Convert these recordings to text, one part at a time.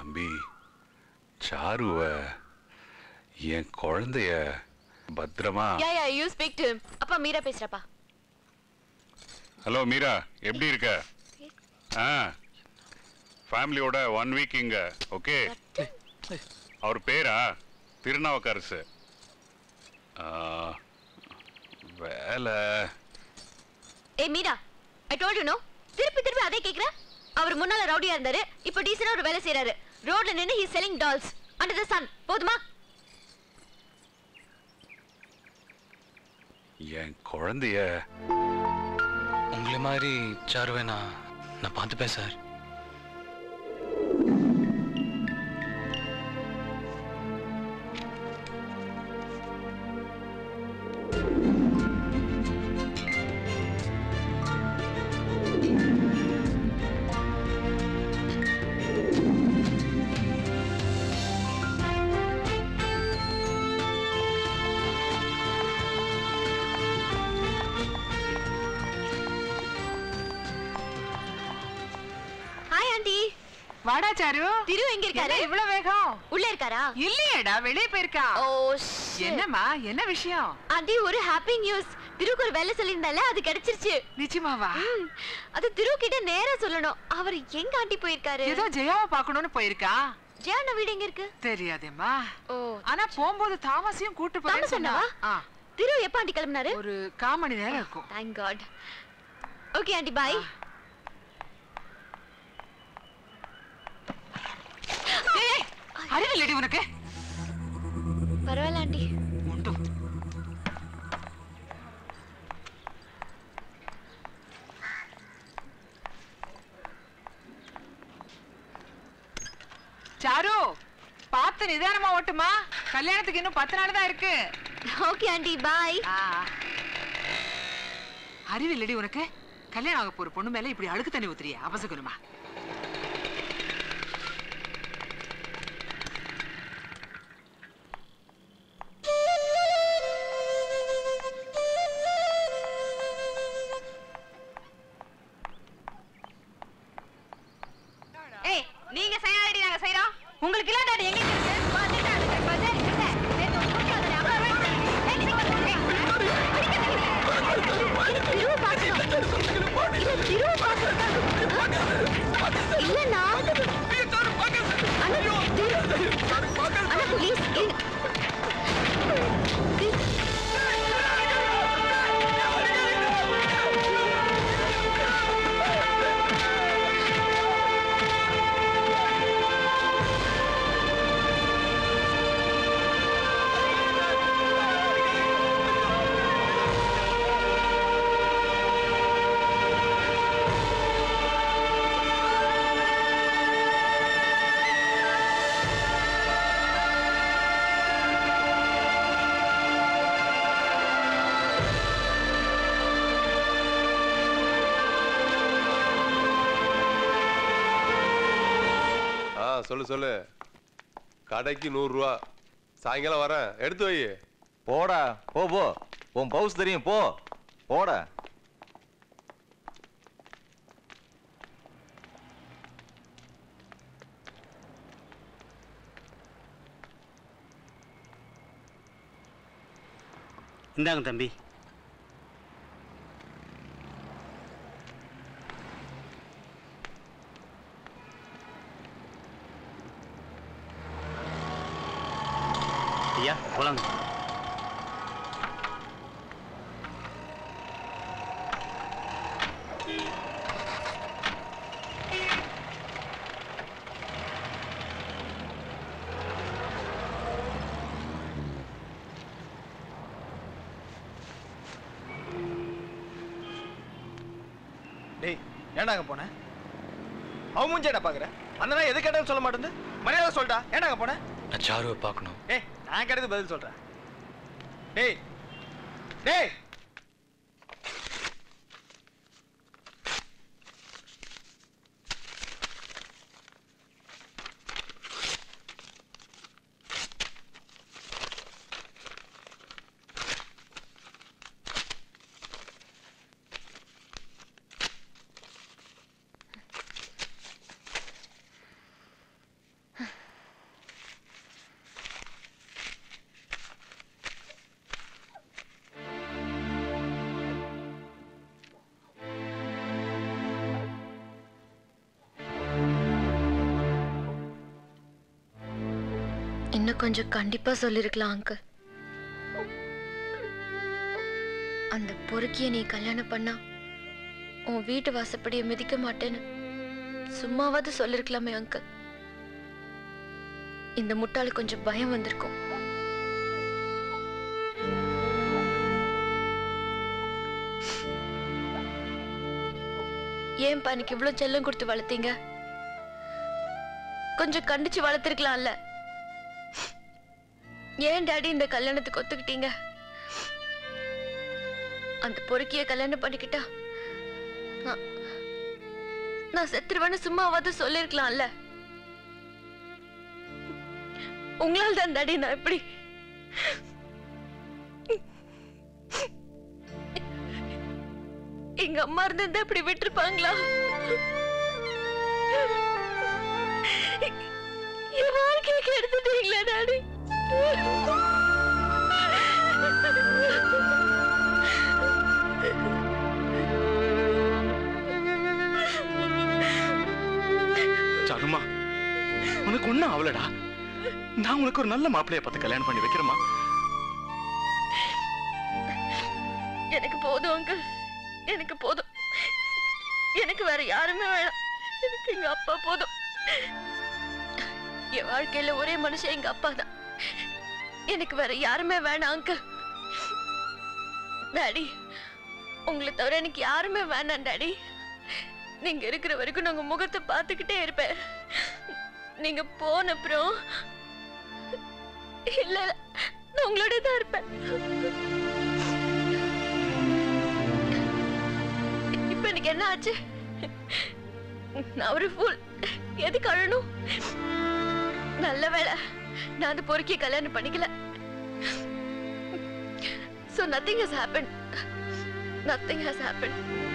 தம்பி சாருவ என் குழந்தைய பத்திரமா ya ya you speak to அப்பா மீரா பேசுறப்பா ஹலோ மீரா எப்படி இருக்க ஆ ஃபேமிலியோட ஒன் வீக் இங்க ஓகே அவர் பேரா திருநாவுக்கரசு ஆ, வேலை ஏ Meera I told you no திருப்பி திருப்பி அதே கேக்குற அவர் முன்னால ரவுடியா இருந்தாரு இப்போ டீசனா ஒரு வேலை செய்றாரு ரோட்ல நின்னு he selling dolls under the sun போதுமா என் குழந்தைய உங்களை மாதிரி சாருவை நான் நான் பார்த்துப்பேன் சார் ஹாய் ஆண்டி வாடா சாரு திரு எங்க இருக்காரு என்ன இவ்வளவு வேகம் உள்ள இருக்காரா இல்லையேடா வெளியே போயிருக்கா ஓ என்னம்மா என்ன விஷயம் ஆண்டி ஒரு ஹாப்பி நியூஸ் திருக்கு ஒரு வேலை சொல்லியிருந்தால அது கிடைச்சிருச்சு நிச்சயமாவா ம், அது திரு கிட்ட நேரா சொல்லணும் அவர் எங்க ஆண்டி போயிருக்காரு ஏதோ ஜெயாவை பார்க்கணும்னு போயிருக்கா ஜெயானா வீடு எங்க இருக்கு தெரியாதேம்மா ஓ ஆனா போகும்போது தாமஸையும் கூட்டு போறேன்னு தாமஸ் சொன்னா அண்ணாவா? ஆ, திரு எப்ப ஆண்டி கிளம்பினாரு ஒரு கால் மணி நேரம் இருக்கும் thank God okay aunty bye அறிவில்லடி உனக்கு பரவாயில்ல ஆண்டி உண்டு சாரு பார்த்து நிதானமா ஓட்டுமா கல்யாணத்துக்கு இன்னும் பத்து நாள் தான் இருக்கு ஓகே ஆண்டி பாய் ஆ. அறிவில்லடி உனக்கு கல்யாணம் ஆக போற பொண்ணு மேல இப்படி அழுக்கு தண்ணி ஊத்துறிய அபசகுனமா ஏய் நீங்க செய்யாதடி நாங்க செய்றோம் உங்களுக்கு இல்ல டாடி எங்க இருக்கு வந்துட்டாங்க பஜாரி கிட்ட நேத்து ஒரு கூட்டம் வந்தது அவ்வளவு வேணும் ஏய் நீங்க திரு பாக்கணும் இல்ல திரு பாக்கணும் இல்லண்ணா அண்ணா திரு அண்ணா ப்ளீஸ் ஆ சொல்லு சொல்லு கடைக்கு நூறுரூவா சாயங்காலம் வரேன் எடுத்து வை போடா போ போ உன் பவுஸ் தெரியும் போ போடா இந்தாங்க தம்பி ஐயா போலாங்க டேய் ஏன்டாங்க போன அவ மூஞ்சி என்ன பாக்குற அண்ணனா எது கேட்டாலும் சொல்ல மாட்டேன் மரியாதை சொல்லிட்டா ஏன்டாங்க போன நான் சாருவை பார்க்கணும் ஏய் நான் கேட்டது பதில் சொல்றேன் டேய் டேய் இன்னும் கொஞ்சம் கண்டிப்பா சொல்லிருக்கலாம் அங்கிள் அந்த பொறுக்கிய நீ கல்யாணம் பண்ணா உன் வீட்டு வாசப்படியை மிதிக்க மாட்டேன்னு சும்மாவாவது சொல்லிருக்கலாமே அங்கிள் இந்த முட்டாளு கொஞ்சம் பயம் வந்திருக்கும் ஏன் எனக்கு இவ்வளவு செல்லம் கொடுத்து வளர்த்தீங்க கொஞ்சம் கண்டிச்சு வளர்த்திருக்கலாம்ல ஏன் டாடி இந்த கல்யாணத்துக்கு ஒத்துக்கிட்டீங்க அந்த பொறுக்கிய கல்யாணம் பண்ணிக்கிட்டா நான்- நான் செத்துருவேன்னு சும்மாவாவது சொல்லிருக்கலாம்ல உங்களால் தான் டாடி நான் எப்படி எங்க அம்மா இருந்திருந்தா இப்படி விட்டுருப்பாங்களா என் வாழ்க்கையை எடுத்துட்டீங்களா டாடி சருமா உனக்கு ஒண்ணும் ஆவலடா நான் உனக்கு ஒரு நல்ல மாப்பிளைய பார்த்து கல்யாணம் பண்ணி வைக்கிறேமா எனக்கு போதும் அங்கிள் எனக்கு போதும் எனக்கு வேற யாருமே வேணாம் எனக்கு எங்க அப்பா போதும் என் வாழ்க்கையில ஒரே மனுஷன் எங்க அப்பா தான் எனக்கு வேற யாருமே வேணாம் அங்கிள் டாடி உங்களை தவிர எனக்கு யாருமே வேணாம் டாடி நீங்க இருக்கிற வரைக்கும் நான் உங்க முகத்தை பார்த்துக்கிட்டே இருப்பேன் நீங்க போன அப்புறம் இல்ல இல்ல, நான் உங்களோட தான் இருப்பேன் இப்ப எனக்கு என்ன ஆச்சு நான் ஒரு ஃபுல் எதுக்கு அழணும் நல்ல வேளை நான் அந்த பொறுக்கிய கல்யாணம் பண்ணிக்கல So nothing has happened. Nothing has happened.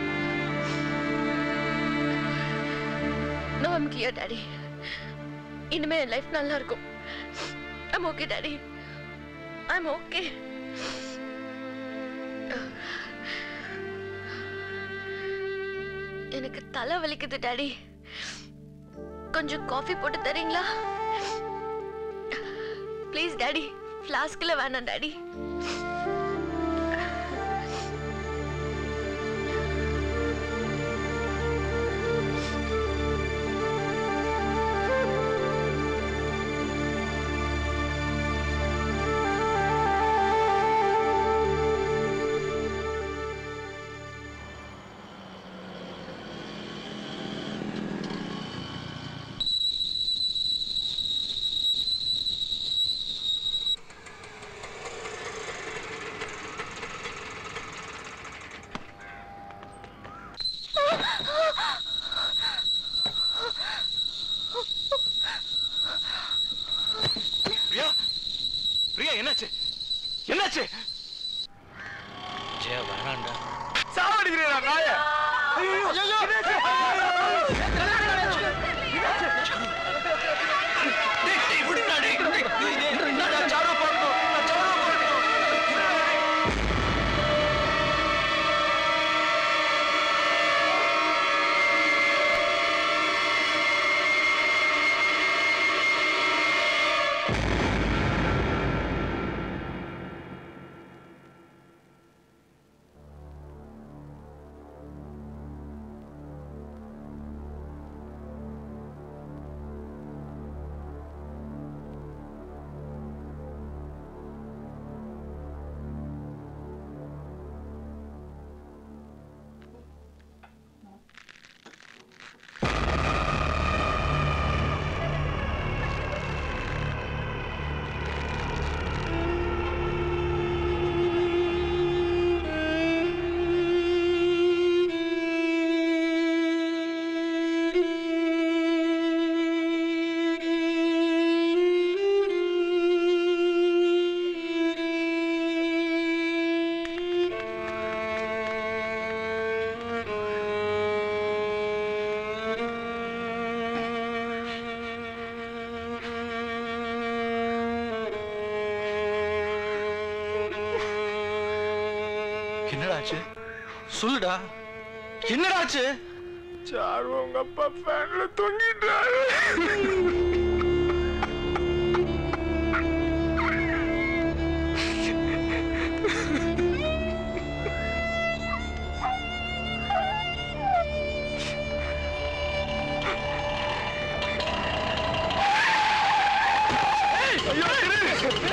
No, I'm clear, Daddy. இனிமே என் லைஃப் நல்லா இருக்கும் I'm okay, Daddy. I'm okay. எனக்கு தலை வலிக்குது டாடி கொஞ்சம் காஃபி போட்டு தரீங்களா ப்ளீஸ் டாடி ஃப்ளாஸ்கில் வேணாம் டாடி பிரியா பிரியா என்னாச்சு என்னாச்சு ஜெயா வேணாண்டா சாவடிக்கிறீரா நாய ஐயோ என்னாச்சு? டேய், டேய், விடுடா, டேய். டேய், டேய், நான் சாருவை பார்க்கணும். நான் சாருவை பார்க்கணும். என்னடா ஆச்சு சொல்லுடா என்னடா ஆச்சு சாரு உங்க அப்பா ஃபேன்ல தொங்கிட்டாரு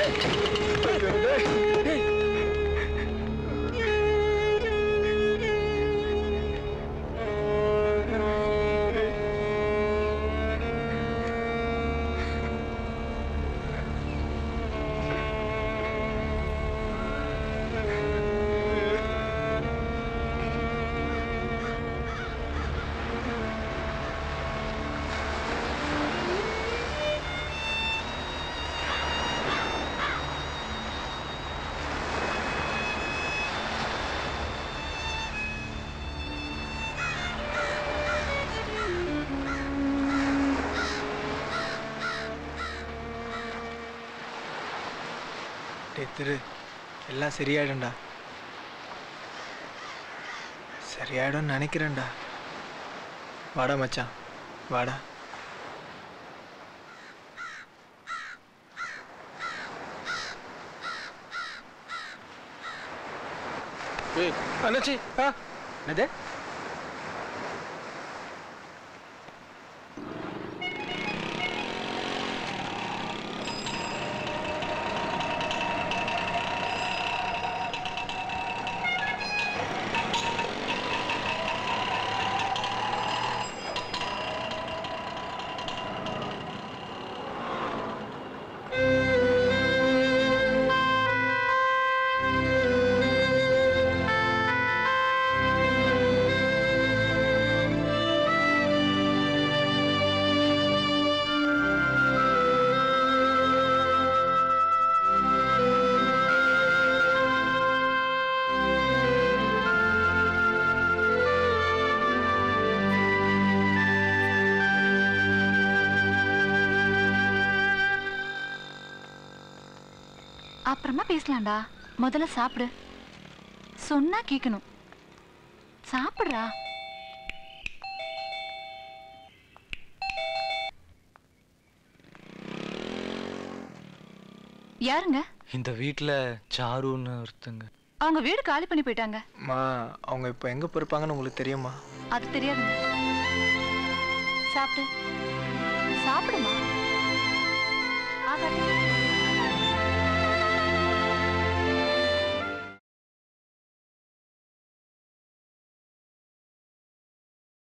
டேய் திரு எல்லாம் சரியாயிடும்டா சரியாயிடும்னு நினைக்கிறேன்டா வாடா மச்சான் வாடா ஏய் அண்ணாச்சி ஆ என்னது அப்புறமா பேசலாம்டா முதல்ல சாப்பிடு சொன்னா கேட்கணும் சாப்பிடுறா யாருங்க இந்த வீட்டில் சாருன்னு ஒருத்தங்க அவங்க வீடு காலி பண்ணி போயிட்டாங்க மா அவங்க இப்போ எங்கே போயிருப்பாங்கன்னு உங்களுக்கு தெரியுமா அது தெரியாதுங்க சாப்பிடு சாப்பிடுமா ஆகாது